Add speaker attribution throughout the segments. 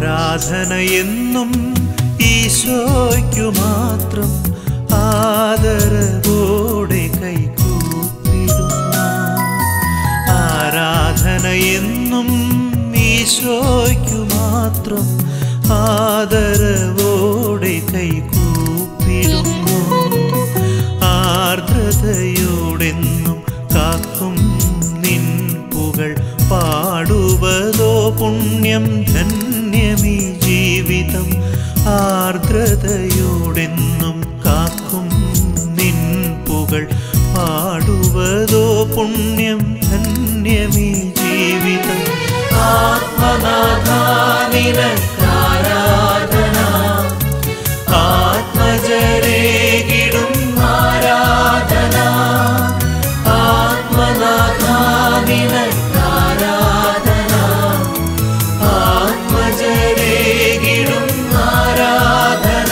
Speaker 1: ആരാധന എന്നും ഈശോയ്ക്കു മാത്രം ആദരവോടെ കൈകൂപ്പിടുന്നു ആരാധന എന്നും ഈശോയ്ക്കു മാത്രം ആദരവോടെ കൈകൂപ്പിടുന്നു ആർദ്രതയോടെന്നും കാക്കും നിൻ പുകൾ പാടുവതോ പുണ്യം ധന്യമീ ജീവിതം ആർദ്രതയോടെന്നും കാക്കും നിൻ പുകൾ പാടുവതോ പുണ്യം ധന്യമീ ജീവിതം ആത്മനാഥാനിരക്കാരാധന ആത്മജരേകിടും ആരാധന ആത്മനാഥാനിരക്കാരാധന ആത്മജരേകിടും ആരാധന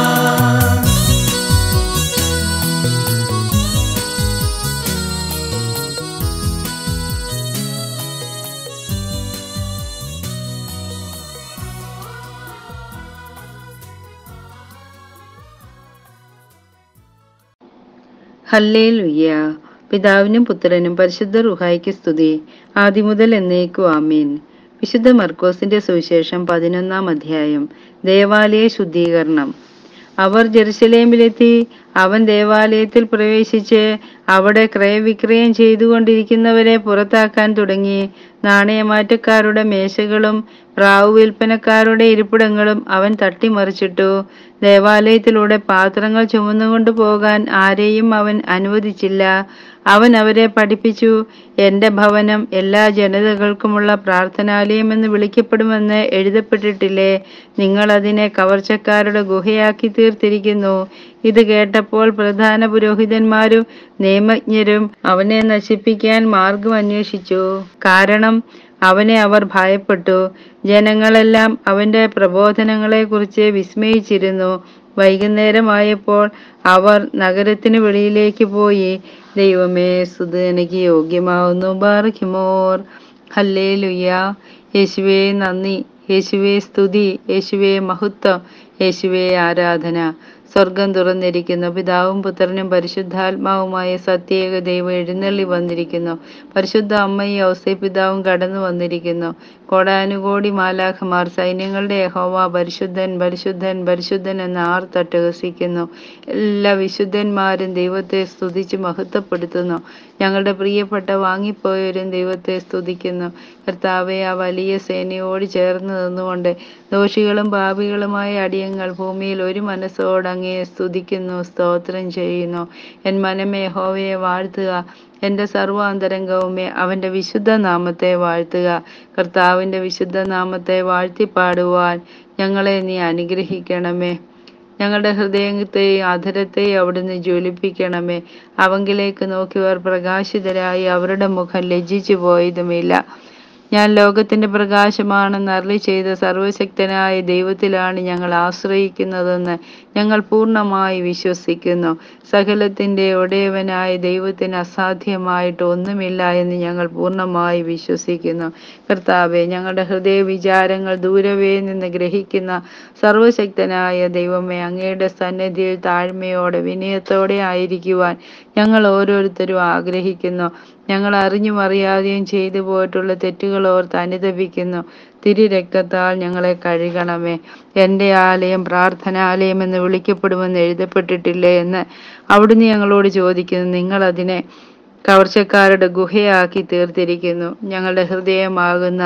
Speaker 2: ഹല്ലേലൂയ പിതാവിനും പുത്രനും പരിശുദ്ധ റുഹായിക്ക് സ്തുതി ആദിമുതൽ എന്നേക്കു ആമീൻ വിശുദ്ധ മർക്കോസിന്റെ സുവിശേഷം പതിനൊന്നാം അധ്യായം ദേവാലയ ശുദ്ധീകരണം അവർ ജെറുസലേമിലെത്തി അവൻ ദേവാലയത്തിൽ പ്രവേശിച്ച് അവിടെ ക്രയവിക്രയം ചെയ്തുകൊണ്ടിരിക്കുന്നവരെ പുറത്താക്കാൻ തുടങ്ങി നാണയമാറ്റക്കാരുടെ മേശകളും പ്രാവു വിൽപ്പനക്കാരുടെ ഇരിപ്പിടങ്ങളും അവൻ തട്ടിമറിച്ചിട്ടു ദേവാലയത്തിലൂടെ പാത്രങ്ങൾ ചുമന്നുകൊണ്ട് പോകാൻ ആരെയും അവൻ അനുവദിച്ചില്ല അവൻ അവരെ പഠിപ്പിച്ചു എന്റെ ഭവനം എല്ലാ ജനതകൾക്കുമുള്ള പ്രാർത്ഥനാലയമെന്ന് വിളിക്കപ്പെടുമെന്ന് എഴുതപ്പെട്ടിട്ടില്ലേ നിങ്ങൾ അതിനെ കവർച്ചക്കാരുടെ ഗുഹയാക്കി തീർത്തിരിക്കുന്നു ഇത് കേട്ടപ്പോൾ പ്രധാന പുരോഹിതന്മാരും നിയമജ്ഞരും അവനെ നശിപ്പിക്കാൻ മാർഗം അന്വേഷിച്ചു കാരണം അവനെ അവർ ഭയപ്പെട്ടു ജനങ്ങളെല്ലാം അവന്റെ പ്രബോധനങ്ങളെക്കുറിച്ച് വിസ്മയിച്ചിരുന്നു വൈകുന്നേരമായപ്പോൾ അവർ നഗരത്തിന് വെളിയിലേക്ക് പോയി ദൈവമേ സുത് എനിക്ക് യോഗ്യമാവുന്നു ബാർഖിമോർ ഹല്ലേ ലുയ്യ യേശുവേ നന്ദി യേശുവേ സ്തുതി യേശുവേ മഹത്വം യേശുവേ ആരാധന സ്വർഗം തുറന്നിരിക്കുന്നു പിതാവും പുത്രനും പരിശുദ്ധാത്മാവുമായ സത്യേക ദൈവം എഴുന്നള്ളി വന്നിരിക്കുന്നു പരിശുദ്ധ അമ്മയും ഔസേ പിതാവും കടന്നു വന്നിരിക്കുന്നു കോടാനുകോടി മാലാഖമാർ സൈന്യങ്ങളുടെ യഹോവ പരിശുദ്ധൻ പരിശുദ്ധൻ പരിശുദ്ധൻ എന്ന് ആർത്തട്ടഹസിക്കുന്നു എല്ലാ വിശുദ്ധന്മാരും ദൈവത്തെ സ്തുതിച്ച് മഹത്വപ്പെടുത്തുന്നു ഞങ്ങളുടെ പ്രിയപ്പെട്ട വാങ്ങിപ്പോയവരും ദൈവത്തെ സ്തുതിക്കുന്നു കർത്താവെ ആ വലിയ സേനയോട് ചേർന്ന് നിന്നുകൊണ്ട് ദോഷികളും പാപികളുമായ അടിയങ്ങൾ ഭൂമിയിൽ ഒരു മനസ്സോട് അങ്ങയെ സ്തുതിക്കുന്നു സ്തോത്രം ചെയ്യുന്നു എൻ മനമേ ഹോവയെ വാഴ്ത്തുക എൻ്റെ സർവാന്തരംഗവുമേ അവൻ്റെ വിശുദ്ധ നാമത്തെ വാഴ്ത്തുക കർത്താവിൻ്റെ വിശുദ്ധ നാമത്തെ വാഴ്ത്തിപ്പാടുവാൻ ഞങ്ങളെ നീ അനുഗ്രഹിക്കണമേ ഞങ്ങളുടെ ഹൃദയത്തെയും അധരത്തെയും അവിടുന്ന് ജ്വലിപ്പിക്കണമേ അവങ്കിലേക്ക് നോക്കിയവർ പ്രകാശിതരായി അവരുടെ മുഖം ലജ്ജിച്ചു പോയതുമില്ല ഞാൻ ലോകത്തിന്റെ പ്രകാശമാണെന്ന് അരളി ചെയ്ത സർവശക്തനായ ദൈവത്തിലാണ് ഞങ്ങൾ ആശ്രയിക്കുന്നതെന്ന് ഞങ്ങൾ പൂർണ്ണമായി വിശ്വസിക്കുന്നു സകലത്തിന്റെ ഉടയവനായ ദൈവത്തിന് അസാധ്യമായിട്ട് ഒന്നുമില്ല എന്ന് ഞങ്ങൾ പൂർണ്ണമായി വിശ്വസിക്കുന്നു കർത്താവെ ഞങ്ങളുടെ ഹൃദയ വിചാരങ്ങൾ ദൂരവേ നിന്ന് ഗ്രഹിക്കുന്ന സർവശക്തനായ ദൈവമേ അങ്ങയുടെ സന്നിധിയിൽ താഴ്മയോടെ വിനയത്തോടെ ആയിരിക്കുവാൻ ഞങ്ങൾ ഓരോരുത്തരും ആഗ്രഹിക്കുന്നു ഞങ്ങൾ അറിഞ്ഞും അറിയാതെയും ചെയ്തു പോയിട്ടുള്ള തെറ്റുകൾ ഓർത്ത് അനുതപിക്കുന്നു തിരി രക്തത്താൽ ഞങ്ങളെ കഴുകണമേ എൻ്റെ ആലയം പ്രാർത്ഥനാലയം എന്ന് വിളിക്കപ്പെടുമെന്ന് എഴുതപ്പെട്ടിട്ടില്ലേ എന്ന് അവിടുന്ന് ഞങ്ങളോട് ചോദിക്കുന്നു നിങ്ങൾ അതിനെ കവർച്ചക്കാരുടെ ഗുഹയാക്കി തീർത്തിരിക്കുന്നു ഞങ്ങളുടെ ഹൃദയമാകുന്ന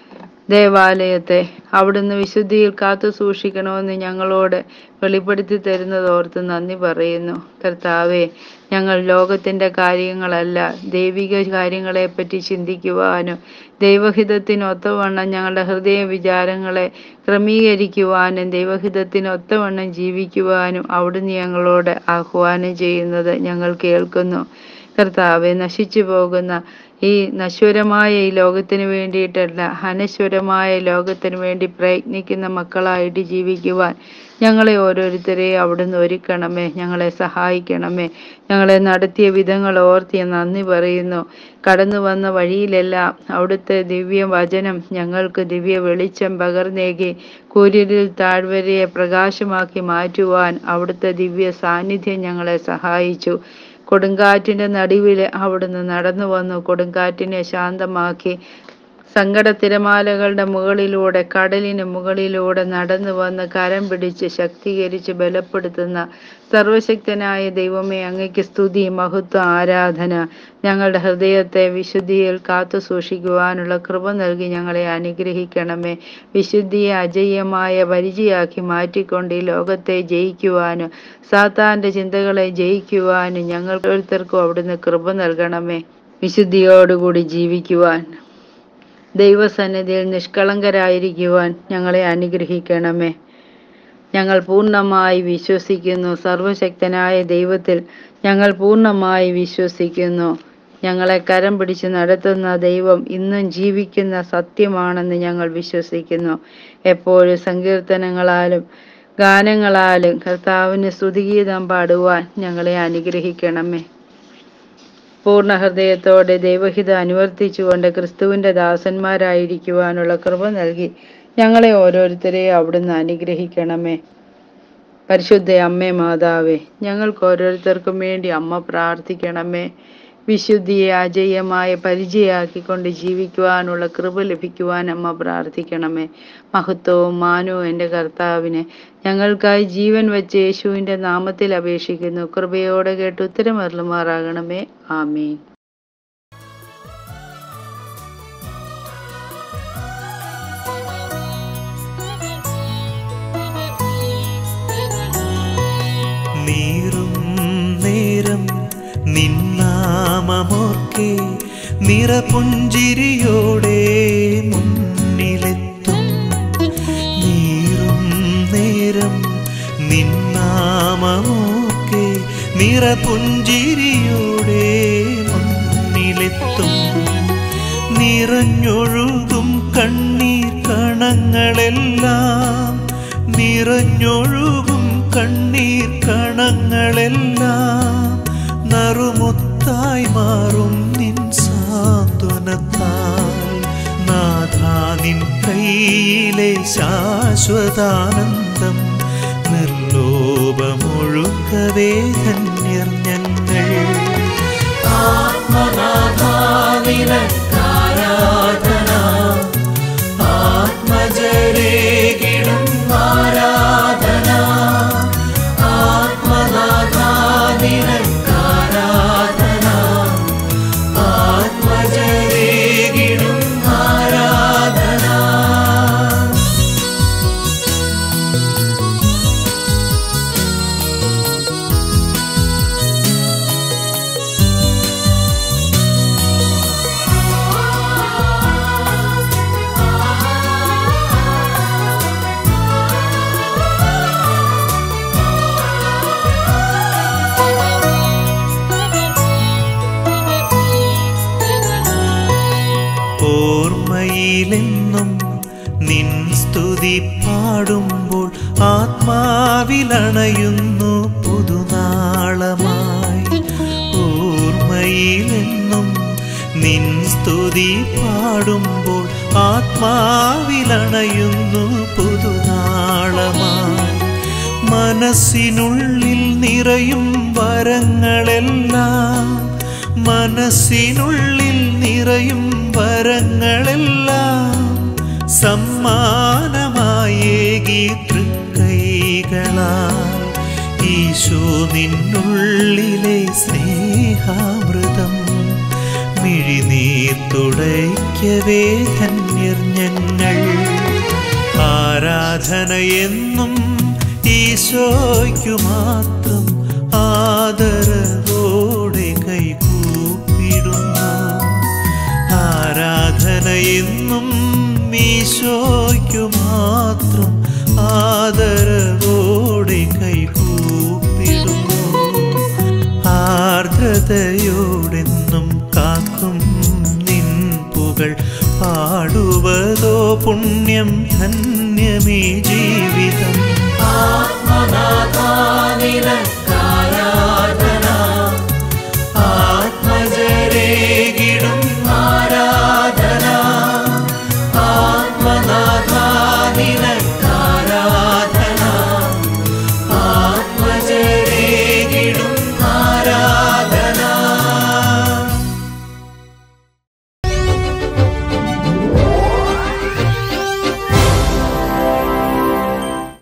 Speaker 2: ദേവാലയത്തെ അവിടുന്ന് വിശുദ്ധിയിൽ കാത്തു സൂക്ഷിക്കണമെന്ന് ഞങ്ങളോട് വെളിപ്പെടുത്തി തരുന്നത് ഓർത്ത് നന്ദി പറയുന്നു കർത്താവെ ഞങ്ങൾ ലോകത്തിന്റെ കാര്യങ്ങളല്ല ദൈവിക കാര്യങ്ങളെപ്പറ്റി ചിന്തിക്കുവാനും ദൈവഹിതത്തിനൊത്തവണ്ണം ഞങ്ങളുടെ ഹൃദയ വിചാരങ്ങളെ ക്രമീകരിക്കുവാനും ദൈവഹിതത്തിനൊത്തവണ്ണം ജീവിക്കുവാനും അവിടുന്ന് ഞങ്ങളോട് ആഹ്വാനം ചെയ്യുന്നത് ഞങ്ങൾ കേൾക്കുന്നു കർത്താവെ നശിച്ചു പോകുന്ന ഈ നശ്വരമായ ഈ ലോകത്തിന് വേണ്ടിയിട്ടല്ല അനശ്വരമായ ലോകത്തിന് വേണ്ടി പ്രയത്നിക്കുന്ന മക്കളായിട്ട് ജീവിക്കുവാൻ ഞങ്ങളെ ഓരോരുത്തരെ അവിടുന്ന് ഒരുക്കണമേ ഞങ്ങളെ സഹായിക്കണമേ ഞങ്ങളെ നടത്തിയ വിധങ്ങൾ ഓർത്തി നന്ദി പറയുന്നു കടന്നു വന്ന വഴിയിലെല്ലാം അവിടുത്തെ ദിവ്യ വചനം ഞങ്ങൾക്ക് ദിവ്യ വെളിച്ചം പകർന്നേകി കൂരിരിൽ താഴ്വരയെ പ്രകാശമാക്കി മാറ്റുവാൻ അവിടുത്തെ ദിവ്യ സാന്നിധ്യം ഞങ്ങളെ സഹായിച്ചു കൊടുങ്കാറ്റിന്റെ നടുവിൽ അവിടുന്ന് നടന്നു വന്നു കൊടുങ്കാറ്റിനെ ശാന്തമാക്കി സങ്കട തിരമാലകളുടെ മുകളിലൂടെ കടലിന് മുകളിലൂടെ നടന്നു വന്ന് കരം പിടിച്ച് ശക്തീകരിച്ച് ബലപ്പെടുത്തുന്ന സർവശക്തനായ ദൈവമേ അങ്ങയ്ക്ക് സ്തുതി മഹത്വ ആരാധന ഞങ്ങളുടെ ഹൃദയത്തെ വിശുദ്ധിയിൽ കാത്തു സൂക്ഷിക്കുവാനുള്ള കൃപ നൽകി ഞങ്ങളെ അനുഗ്രഹിക്കണമേ വിശുദ്ധിയെ അജയ്യമായ പരിചയാക്കി മാറ്റിക്കൊണ്ട് ഈ ലോകത്തെ ജയിക്കുവാനും സാത്താന്റെ ചിന്തകളെ ജയിക്കുവാനും ഞങ്ങൾ ഓരോരുത്തർക്കും അവിടുന്ന് കൃപ നൽകണമേ വിശുദ്ധിയോടുകൂടി ജീവിക്കുവാൻ ദൈവസന്നിധിയിൽ നിഷ്കളങ്കരായിരിക്കുവാൻ ഞങ്ങളെ അനുഗ്രഹിക്കണമേ ഞങ്ങൾ പൂർണ്ണമായി വിശ്വസിക്കുന്നു സർവശക്തനായ ദൈവത്തിൽ ഞങ്ങൾ പൂർണ്ണമായി വിശ്വസിക്കുന്നു ഞങ്ങളെ കരം പിടിച്ച് നടത്തുന്ന ദൈവം ഇന്നും ജീവിക്കുന്ന സത്യമാണെന്ന് ഞങ്ങൾ വിശ്വസിക്കുന്നു എപ്പോഴും സങ്കീർത്തനങ്ങളാലും ഗാനങ്ങളാലും കർത്താവിന് സ്തുതിഗീതം പാടുവാൻ ഞങ്ങളെ അനുഗ്രഹിക്കണമേ പൂർണ്ണ ഹൃദയത്തോടെ ദൈവഹിതം അനുവർത്തിച്ചുകൊണ്ട് ക്രിസ്തുവിന്റെ ദാസന്മാരായിരിക്കുവാനുള്ള കൃപ നൽകി ഞങ്ങളെ ഓരോരുത്തരെയും അവിടുന്ന് അനുഗ്രഹിക്കണമേ പരിശുദ്ധ അമ്മേ മാതാവേ ഞങ്ങൾക്ക് ഓരോരുത്തർക്കും വേണ്ടി അമ്മ പ്രാർത്ഥിക്കണമേ വിശുദ്ധിയെ അജയ്യമായ പരിചയമാക്കിക്കൊണ്ട് ജീവിക്കുവാനുള്ള കൃപ ലഭിക്കുവാൻ അമ്മ പ്രാർത്ഥിക്കണമേ മഹത്വവും മാനവും എൻ്റെ കർത്താവിനെ ഞങ്ങൾക്കായി ജീവൻ വെച്ച യേശുവിൻ്റെ നാമത്തിൽ അപേക്ഷിക്കുന്നു കൃപയോടെ കേട്ട് ഉത്തരമരുളുമാറാകണമേ ആമീൻ
Speaker 1: നീറും നേരം നിന്നാമമോർക്കെ നിറപുഞ്ചിരിയോടെ മുന്നിലെത്തും നീറും നേരം നിന്നാമമോർക്കെ നിറപുഞ്ചിരിയോടെ മുന്നിലെത്തും നിറഞ്ഞൊഴുകും കണ്ണീർ കണങ്ങളെല്ലാം നിറഞ്ഞൊഴുകും കണ്ണീർ കണങ്ങളെല്ലാം നറുമുത്തായി മാറും നിൻ സാന്ത്വനത്താൽ നാഥാ നിൻ കയ്യിലെ ശാശ്വതാനന്ദം നിർലോഭമൊഴുക്കവേ ധന്യർ ഞങ്ങൾ ആത്മനാഥാവിനക്കാരാധന ആത്മജരേകിടും ആരാധന ആത്മനാഥാവിനക്കാരാധന ആത്മജരേകിടും ആരാധന ഓർമ്മയിലെന്നും നിൻ സ്തുതി പാടുമ്പോൾ ആത്മാവിലണയുന്നു പുതുനാളമായി ഓർമ്മയിലെന്നും നിൻ സ്തുതി പാടുമ്പോൾ ആത്മാവിലണയുന്നു പുതുനാളമായി മനസ്സിനുള്ളിൽ നിറയും വരങ്ങളെല്ലാം മനസ്സിനുള്ളിൽ നിറയും വരങ്ങളെല്ലാം സമ്മാനമായേകി തൃക്കൈകളാൽ ഈശോ നിന്നുള്ളിലെ സ്നേഹാമൃതം മിഴിനീർ തുടയ്ക്കവേ ധന്യർ ഞങ്ങൾ ആരാധനയെന്നും ഈശോയ്ക്കു മാത്രം ആദരവോടെ കൈകൂപ്പിടുന്നു ആരാധനയെന്നും ഈശോയ്ക്കു മാത്രം ആദരവോടെ കൈകൂപ്പിടുന്നു ആർദ്രതയോടെന്നും കാക്കും നിൻ പുകൾ പാടുവതോ പുണ്യം ധന്യമേ ജീവിതം
Speaker 3: ആത്മനാഥാനിന